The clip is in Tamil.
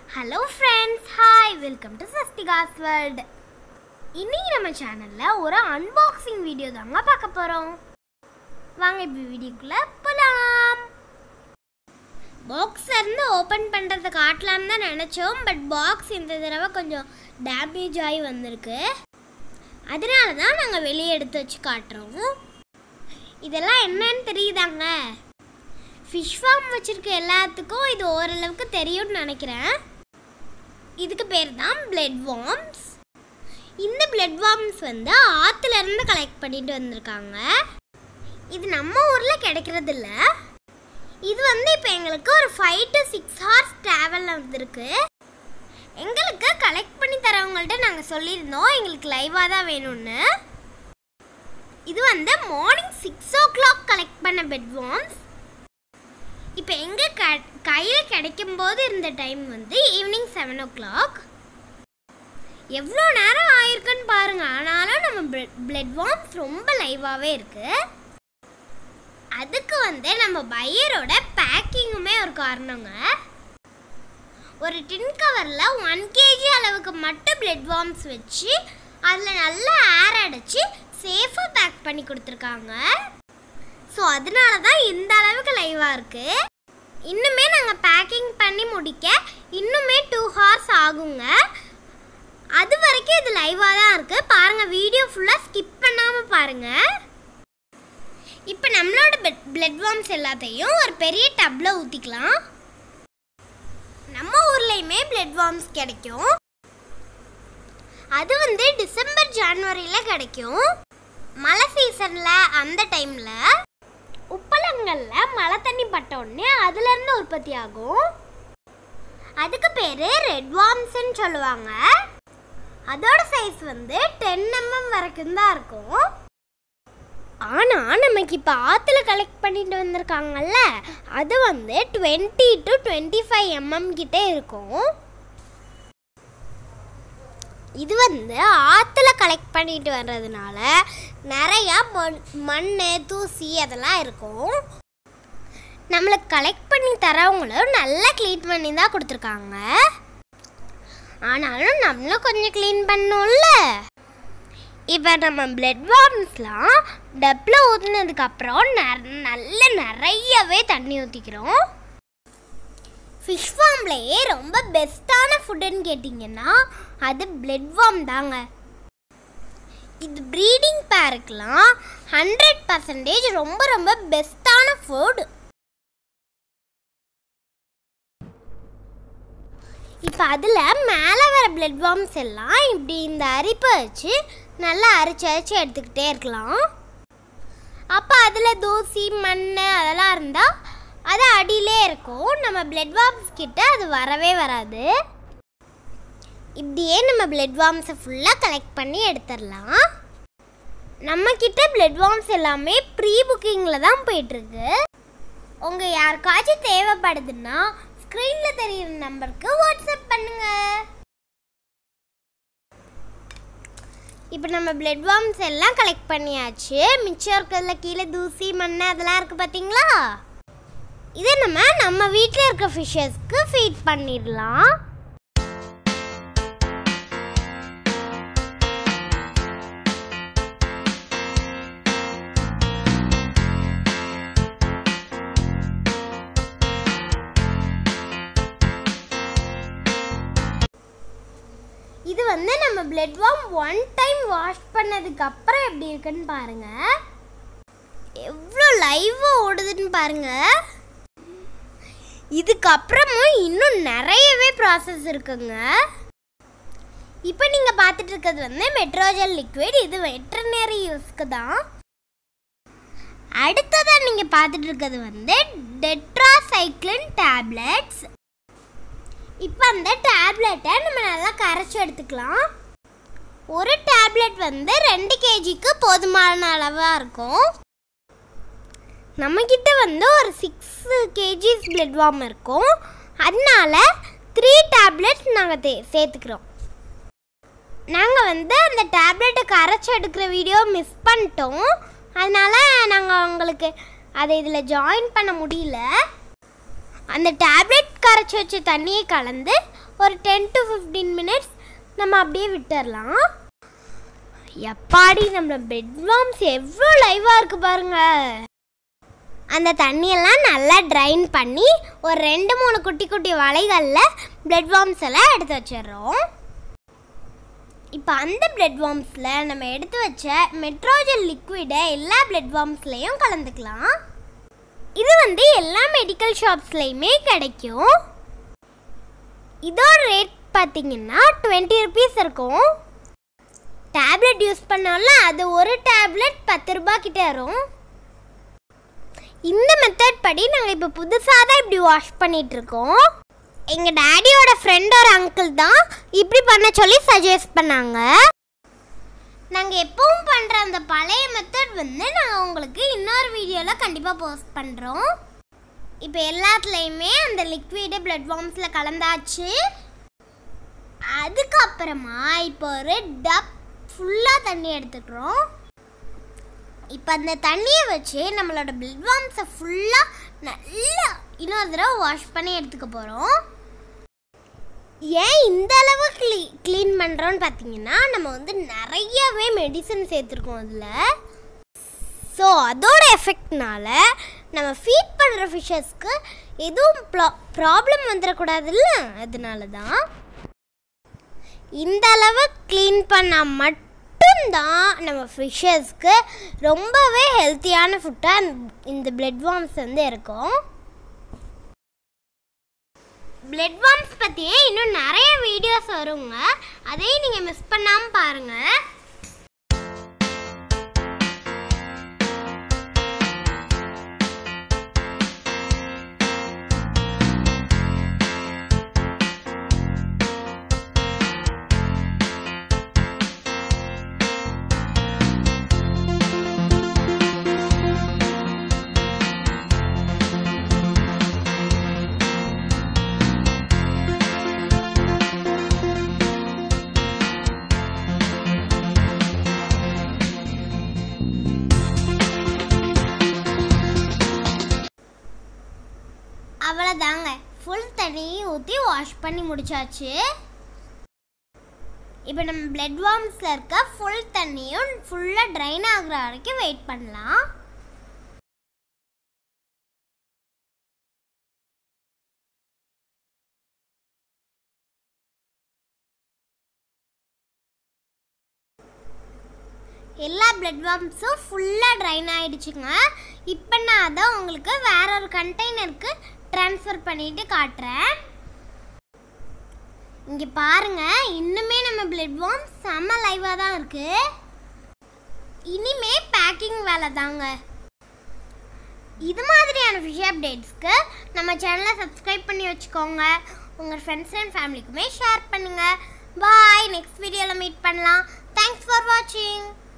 hello friends hi welcome to Sasthika's world இன்னைக்கு நம்ம சேனலில் ஒரு அன்பாக்சிங் வீடியோ தாங்க பார்க்க போகிறோம் வாங்க இப்போ வீடியோக்குள்ளே போகலாம் பாக்ஸ் இருந்து ஓப்பன் பண்ணுறது காட்டலான்னு தான் நினச்சோம் பட் பாக்ஸ் இந்த தடவை கொஞ்சம் டேமேஜ் ஆகி வந்திருக்கு அதனால தான் நாங்கள் வெளியே எடுத்து வச்சு காட்டுறோம் இதெல்லாம் என்னன்னு தெரியுதாங்க ஃபிஷ் ஃபார்ம் வச்சிருக்க எல்லாத்துக்கும் இது ஓரளவுக்கு தெரியும்னு நினைக்கிறேன் இதுக்கு பேர் தான் பிளட் வார்ம்ஸ் இந்த பிளட் வார்ம்ஸ் வந்து ஆத்துல இருந்து கலெக்ட் பண்ணிட்டு வந்திருக்காங்க இது நம்ம ஊர்ல கிடைக்கிறது இல்ல இது வந்து இப்போ எங்களுக்கு ஒரு ஃபைவ் டு சிக்ஸ் ஹவர்ஸ் ட்ராவலில் வந்திருக்கு எங்களுக்கு கலெக்ட் பண்ணி தரவங்கள்ட்ட நாங்கள் சொல்லியிருந்தோம் எங்களுக்கு லைவாக தான் வேணும்னு இது வந்து morning six o'clock collect bed பெட் வார்ம்ஸ் இப்போ எங்கே க கையில் கிடைக்கும் போது இருந்த டைம் வந்து ஈவினிங் செவன் ஓ கிளாக் எவ்வளோ நேரம் ஆயிருக்குன்னு பாருங்க ஆனாலும் நம்ம பிளட் வார்ம்ஸ் ரொம்ப லைவாகவே இருக்கு அதுக்கு வந்து நம்ம பையரோட பேக்கிங்குமே ஒரு காரணங்க ஒரு டின் கவரில் ஒன் கேஜி அளவுக்கு மட்டும் பிளட் வார்ம்ஸ் வச்சு அதில் நல்லா ஏர் அடைச்சி சேஃபாக பேக் பண்ணி கொடுத்துருக்காங்க ஸோ அதனால தான் இந்த அளவுக்கு லைவாக இருக்கு இன்னுமே நாங்கள் பேக்கிங் பண்ணி முடிக்க இன்னுமே டூ ஹார்ஸ் ஆகுங்க அது வரைக்கும் இது லைவாக தான் இருக்கு பாருங்க வீடியோ ஃபுல்லாக ஸ்கிப் பண்ணாமல் பாருங்க இப்போ நம்மளோட பிளட் வார்ம்ஸ் எல்லாத்தையும் ஒரு பெரிய டப்பில் ஊற்றிக்கலாம் நம்ம ஊர்லேயுமே பிளட் வார்ம்ஸ் கிடைக்கும் அது வந்து டிசம்பர் ஜனவரியில் கிடைக்கும் மழை சீசனில் அந்த டைமில் உப்பளங்கள்ல மழை தண்ணி பட்ட உடனே அதுல இருந்து உற்பத்தி ஆகும் அதுக்கு பேரு ரெட் வார்ம்ஸ்ன்னு சொல்லுவாங்க அதோட சைஸ் வந்து டென் எம்எம் வரைக்கும் தான் இருக்கும் ஆனா நமக்கு இப்போ ஆத்துல கலெக்ட் பண்ணிட்டு வந்திருக்காங்கல்ல அது வந்து twenty to twenty five mm கிட்டே இருக்கும் இது வந்து ஆற்றுல கலெக்ட் பண்ணிட்டு வர்றதுனால நிறையா மண் மண் தூசி அதெல்லாம் இருக்கும் நம்மளுக்கு கலெக்ட் பண்ணி தரவங்களும் நல்லா க்ளீன் பண்ணி தான் கொடுத்துருக்காங்க ஆனாலும் நம்மளும் கொஞ்சம் க்ளீன் பண்ணோம்ல இப்போ நம்ம பிளட் வார்ம்ஸ்லாம் டப்பில் ஊற்றுனதுக்கப்புறம் நல்ல நிறையவே தண்ணி ஊற்றிக்கிறோம் ஃபிஷ் ஃபார்ம்லேயே ரொம்ப பெஸ்ட்டான ஃபுட்டுன்னு கேட்டிங்கன்னா அது பிளட் வார்ம் தாங்க இது ப்ரீடிங் பேருக்கெலாம் ஹண்ட்ரட் பர்சன்டேஜ் ரொம்ப ரொம்ப பெஸ்ட்டான ஃபுட் இப்போ அதில் மேலே வர பிளட் வார்ம்ஸ் எல்லாம் இப்படி இந்த அரிப்பை வச்சு நல்லா அரிச்சு அரிச்சு எடுத்துக்கிட்டே இருக்கலாம் அப்போ அதில் தூசி மண் அதெல்லாம் இருந்தால் அது அடியிலே இருக்கும் நம்ம பிளட் வார்ம்ஸ் கிட்ட அது வரவே வராது இப்படியே நம்ம பிளட் வார்ம்ஸை ஃபுல்லாக கலெக்ட் பண்ணி எடுத்துடலாம் நம்ம கிட்ட பிளட் வார்ம்ஸ் எல்லாமே ப்ரீ புக்கிங்கில் தான் போயிட்டுருக்கு உங்கள் யாருக்காச்சும் தேவைப்படுதுன்னா ஸ்க்ரீனில் தெரியுற நம்பருக்கு வாட்ஸ்அப் பண்ணுங்க இப்போ நம்ம பிளட் வார்ம்ஸ் எல்லாம் கலெக்ட் பண்ணியாச்சு மிச்சம் இருக்கிறதுல கீழே தூசி மண் அதெல்லாம் இருக்குது பார்த்தீங்களா இதை நம்ம நம்ம வீட்டில் இருக்க ஃபிஷ்ஷஸ்க்கு ஃபீட் பண்ணிடலாம் இது வந்து நம்ம blood worm one time wash பண்ணதுக்கு அப்புறம் எப்படி இருக்குன்னு பாருங்க எவ்வளோ லைவாக ஓடுதுன்னு பாருங்க இதுக்கப்புறமும் இன்னும் நிறையவே ப்ராசஸ் இருக்குங்க இப்போ நீங்கள் பார்த்துட்டு இருக்கிறது வந்து மெட்ரோஜல் லிக்விட் இது வெட்டர்னரி யூஸ்க்கு தான் அடுத்ததாக நீங்கள் பார்த்துட்டு இருக்கிறது வந்து டெட்ராசைக்ளின் டேப்லெட்ஸ் இப்போ அந்த டேப்லெட்டை நம்ம நல்லா கரைச்சி எடுத்துக்கலாம் ஒரு டேப்லெட் வந்து ரெண்டு கேஜிக்கு போதுமான அளவாக இருக்கும் நம்மக்கிட்ட வந்து ஒரு சிக்ஸ் கேஜிஸ் பிளட் வார்ம் இருக்கும் அதனால த்ரீ டேப்லெட்ஸ் நாங்கள் தே சேர்த்துக்கிறோம் நாங்கள் வந்து அந்த டேப்லெட்டை கரைச்சி எடுக்கிற வீடியோ மிஸ் பண்ணிட்டோம் அதனால நாங்கள் உங்களுக்கு அதை இதில் ஜாயின் பண்ண முடியல அந்த டேப்லெட் கரைச்சி வச்ச தண்ணியை கலந்து ஒரு டென் டு ஃபிஃப்டீன் மினிட்ஸ் நம்ம அப்படியே விட்டுறலாம் எப்பாடி நம்ம பெட்வார்ம்ஸ் எவ்வளோ லைவாக இருக்கு பாருங்க அந்த தண்ணியெல்லாம் நல்லா ட்ரைன் பண்ணி ஒரு ரெண்டு மூணு குட்டி குட்டி வலைகளில் பிளட் வார்ம்ஸ் எல்லாம் எடுத்து வச்சிடுறோம் இப்போ அந்த பிளட் வார்ம்ஸில் நம்ம எடுத்து வச்ச மெட்ரோஜல் லிக்விடை எல்லா பிளட் வார்ம்ஸ்லேயும் கலந்துக்கலாம் இது வந்து எல்லா மெடிக்கல் ஷாப்ஸ்லேயுமே கிடைக்கும் இதோட ரேட் பார்த்தீங்கன்னா டுவெண்ட்டி ருபீஸ் இருக்கும் டேப்லெட் யூஸ் பண்ணாலும் அது ஒரு டேப்லெட் பத்து ரூபாய் கிட்ட வரும் இந்த மெத்தட் படி நாங்கள் இப்போ புதுசாக தான் இப்படி வாஷ் பண்ணிட்டு இருக்கோம் எங்கள் டேடியோட ஃப்ரெண்ட் ஒரு அங்கிள் தான் இப்படி பண்ண சொல்லி சஜஸ்ட் பண்ணாங்க நாங்கள் எப்பவும் பண்ணுற அந்த பழைய மெத்தட் வந்து நாங்கள் உங்களுக்கு இன்னொரு வீடியோவில் கண்டிப்பாக போஸ்ட் பண்ணுறோம் இப்போ எல்லாத்துலேயுமே அந்த லிக்விடு பிளட் வார்ம்ஸில் கலந்தாச்சு அதுக்கப்புறமா இப்போ ஒரு டப் ஃபுல்லாக தண்ணி எடுத்துக்கிறோம் இப்போ அந்த தண்ணியை வச்சு நம்மளோட பிளட் வார்ம்ஸை ஃபுல்லாக நல்லா இன்னொரு தடவை வாஷ் பண்ணி எடுத்துக்க போகிறோம் ஏன் இந்த அளவு க்ளீ க்ளீன் பண்ணுறோன்னு பார்த்தீங்கன்னா நம்ம வந்து நிறையவே மெடிசன் சேர்த்துருக்கோம் அதில் ஸோ அதோட எஃபெக்ட்னால நம்ம ஃபீட் பண்ணுற ஃபிஷ்ஷஸ்க்கு எதுவும் ப்ராப்ளம் வந்துடக்கூடாதுல்ல அதனால தான் இந்த அளவு க்ளீன் பண்ணால் மட்டும்தான் நம்ம ஃபிஷ்ஷஸ்க்கு ரொம்பவே ஹெல்த்தியான ஃபுட்டாக இந்த பிளட் வார்ம்ஸ் வந்து இருக்கும் பிளட் வார்ம்ஸ் பற்றியே இன்னும் நிறைய வீடியோஸ் வருங்க அதையும் நீங்கள் மிஸ் பண்ணாமல் பாருங்கள் அவ்வளோதாங்க ஃபுல் தண்ணியை ஊற்றி வாஷ் பண்ணி முடிச்சாச்சு இப்போ நம்ம பிளட் வார்ம்ஸில் இருக்க ஃபுல் தண்ணியும் ஃபுல்லாக ட்ரைன் ஆகுற வரைக்கும் வெயிட் பண்ணலாம் எல்லா பிளட் வார்ம்ஸும் ஃபுல்லாக ட்ரைன் ஆயிடுச்சுங்க இப்போ நான் அதை உங்களுக்கு வேற ஒரு கண்டெய்னருக்கு ட்ரான்ஸ்ஃபர் பண்ணிட்டு காட்டுறேன் இங்கே பாருங்க இன்னுமே நம்ம பிளட் வார்ம்ஸ் செம்ம லைவாக தான் இருக்கு இனிமே பேக்கிங் வேலை தாங்க இது மாதிரியான ஃபிஷ் அப்டேட்ஸ்க்கு நம்ம சேனலை சப்ஸ்கிரைப் பண்ணி வச்சுக்கோங்க உங்கள் ஃப்ரெண்ட்ஸ் அண்ட் ஃபேமிலிக்குமே ஷேர் பண்ணுங்கள் பாய் நெக்ஸ்ட் வீடியோவில் மீட் பண்ணலாம் தேங்க்ஸ் ஃபார் வாட்சிங்